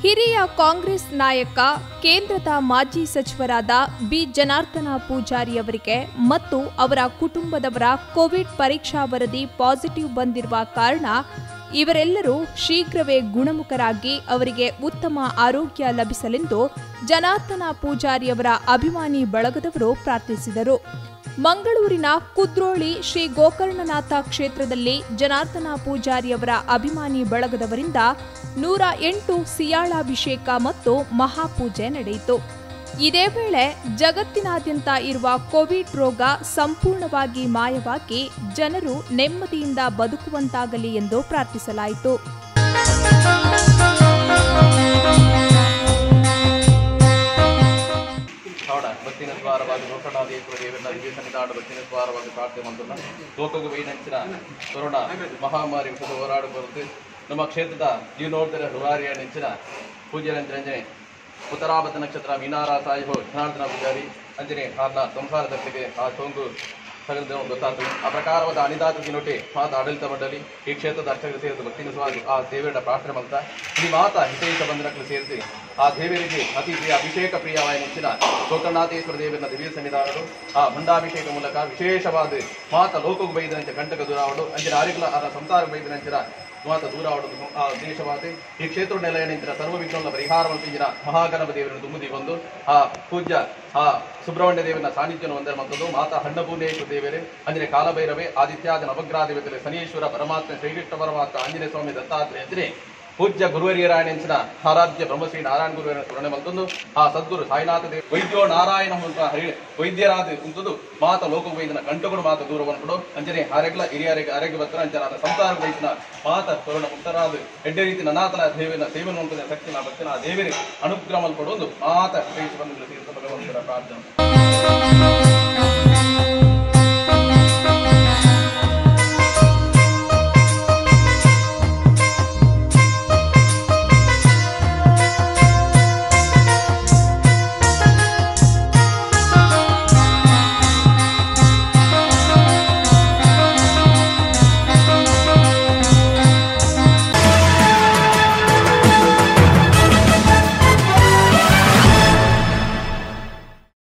ಹಿರಿಯ ಕಾಂಗ್ರೆಸ್ ನಾಯಕ ಕೇಂದ್ರದ ಮಾಜಿ ಸಚಿವರಾದ ಬಿ ಜನಾರ್ದನ ಪೂಜಾರಿ ಅವರಿಗೆ ಮತ್ತು ಅವರ ಕುಟುಂಬದವರ ಕೋವಿಡ್ ಪರೀಕ್ಷಾ ವರದಿ ಪಾಸಿಟಿವ್ ಬಂದಿರುವ ಕಾರಣ ಇವರೆಲ್ಲರೂ ಶೀಘ್ರವೇ ಗುಣಮುಖರಾಗಿ ಅವರಿಗೆ ಉತ್ತಮ ಆರೋಗ್ಯ ಲಭಿಸಲೆಂದು ಜನಾರ್ದನ ಪೂಜಾರಿಯವರ ಅಭಿಮಾನಿ ಬಳಗದವರು ಪ್ರಾರ್ಥಿಸಿದರು ಮಂಗಳೂರಿನ ಕುದ್ರೋಳಿ ಶ್ರೀ ಗೋಕರ್ಣನಾಥ ಕ್ಷೇತ್ರದಲ್ಲಿ ಜನಾರ್ದನ ಪೂಜಾರಿಯವರ ಅಭಿಮಾನಿ ಬಳಗದವರಿಂದ ನೂರ ಎಂಟು ಸಿಯಾಳಾಭಿಷೇಕ ಮತ್ತು ಮಹಾಪೂಜೆ ನಡೆಯಿತು ಇದೇ ವೇಳೆ ಜಗತ್ತಿನಾದ್ಯಂತ ಇರುವ ಕೋವಿಡ್ ರೋಗ ಸಂಪೂರ್ಣವಾಗಿ ಮಾಯವಾಗಿ ಜನರು ನೆಮ್ಮದಿಯಿಂದ ಬದುಕುವಂತಾಗಲಿ ಎಂದು ಪ್ರಾರ್ಥಿಸಲಾಯಿತು ಕಾಡ ಭಕ್ತಿನ ದ್ವಾರವಾಗಿ ಗೋಕರ್ಣಾದೇಶ್ವರ ದೇವರ ದಿವ್ಯ ಸನ್ನಿಧಾನ ಭಕ್ತಿನ ದ್ವಾರವಾಗಿ ಪ್ರಾರ್ಥನೆ ಮಂತ್ರನ ಲೋಕಕ್ಕೆ ವೈನಂಚಿನ ಕೊರೋನಾ ಮಹಾಮಾರಿ ವಿಷಯದ ಹೋರಾಡ ಬರುತ್ತೆ ನಮ್ಮ ಕ್ಷೇತ್ರದ ಜೀವನೋತ್ತರ ಹುರಾರಿಯ ನೆಂಚಿನ ಪೂಜ್ಯ ರಂಜನೆ ಉತ್ತರಾಭದ ನಕ್ಷತ್ರ ಮೀನಾರ ಸಾಯಿಬು ಜನಾರ್ದನ ಪೂಜಾರಿ ಅಂಜನೆ ಆತನ ಸಂಸಾರದಲ್ಲಿಗೆ ಆ ಸೋಂಕು ತಗಲಿದ ಗೊತ್ತಾತು ಆ ಪ್ರಕಾರವಾದ ಅನಿದಾತ ದಿನೊಟ್ಟಿ ಮಾತ ಆಡಳಿತ ಮಂಡಳಿ ಈ ಕ್ಷೇತ್ರದ ಅರ್ಚಕರು ಸೇರಿದ ಭಕ್ತಿನ ಸ್ವಾಮಿ ಆ ದೇವರ ಪ್ರಾರ್ಥನೆ ಮಂತ್ರ ಈ ಮಾತ ಹಿತೈಷ ಬಂಧನಗಳು ಸೇರಿಸಿ ಆ ದೇವರಿಗೆ ಅತಿ ಪ್ರಿಯ ಅಭಿಷೇಕ ಪ್ರಿಯವಾದ ನೆಚ್ಚಿನ ಗೋಕರ್ಣಾಥೇಶ್ವರ ದೇವರ ದಿವ್ಯ ಸನ್ನಿಧಾನರು ಆ ಭಂಡಾಭಿಷೇಕ ಮೂಲಕ ವಿಶೇಷವಾದ ಮಾತ ಲೋಕಕ್ಕೆ ಬೈದನಂಚ ಕಂಟಕ ದೂರಾವಡು ಅಂಚಿನ ಆರಿಗಳ ಅದರ ಸಂಸಾರ ಬೈದನಂಚಿನ ಮಾತ ದೂರಾವಡು ಆ ದೇಶವಾದ ಈ ಕ್ಷೇತ್ರ ನೆಲೆಯ ನಿಂತಿನ ಸರ್ವ ವಿಘ್ನಗಳ ಪರಿಹಾರ ಮಲ್ಪಿಂಜಿನ ಮಹಾಗಣಪ ದೇವರನ್ನು ತುಂಬುದಿ ಬಂದು ಆ ಪೂಜ್ಯ ಆ ಸುಬ್ರಹ್ಮಣ್ಯ ದೇವರ ಸಾನ್ನಿಧ್ಯವನ್ನು ಹೊಂದರ ಮತ್ತೊಂದು ಮಾತಾ ಹಣ್ಣಪೂರ್ಣೇಶ್ವರ ದೇವರೇ ಅಂಜನೆ ಕಾಲಭೈರವೇ ಆದಿತ್ಯಾದ ನವಗ್ರಹ ದೇವತೆ ಶನೀಶ್ವರ ಪರಮಾತ್ಮ ಶ್ರೀಕೃಷ್ಣ ಪರಮಾತ್ಮ ಆಂಜನೇಯ ಸ್ವಾಮಿ ದತ್ತಾತ್ರೇಯ ಅಂಜನೆ ಪೂಜ್ಯ ಗುರುವರಿಯರಾಯಣೆಂಚಿನ ಆರಾಧ್ಯ ಬ್ರಹ್ಮಶ್ರೀ ನಾರಾಯಣ ಗುರುವರ ಸ್ಮರಣೆ ಮತ್ತೊಂದು ಆ ಸದ್ಗುರು ಸಾಯಿನಾಥ ದೇವ ವೈದ್ಯೋ ನಾರಾಯಣ ಅಂತ ಹರಿ ವೈದ್ಯರಾದ ಕುಂತದು ಮಾತ ಲೋಕ ವೈದ್ಯನ ಕಂಟುಗಳು ಮಾತ ದೂರವನ್ನು ಕೊಡು ಅಂಜನೆ ಆರೆಗ್ಲ ಹಿರಿಯರಿಗೆ ಆರೋಗ್ಯ ಭದ್ರ ಅಂಜನಾದ ಸಂಸಾರ ವೈದ್ಯನ ಮಾತ ಕರುಣ ಮುಕ್ತರಾದ ಎಡ್ಡೆ ರೀತಿ ನನಾತನ ದೇವಿನ ಸೇವನ ಹೊಂದಿದ ಶಕ್ತಿನ ಭಕ್ತನ ದೇವರಿಗೆ ಅನುಗ್ರಹ ಕೊಡೊಂದು ಮಾತ ಶ್ರೀ ಬಂಧುಗಳು ತೀರ್ಥ ಭಗವಂತರ ಪ್ರಾರ್ಥನೆ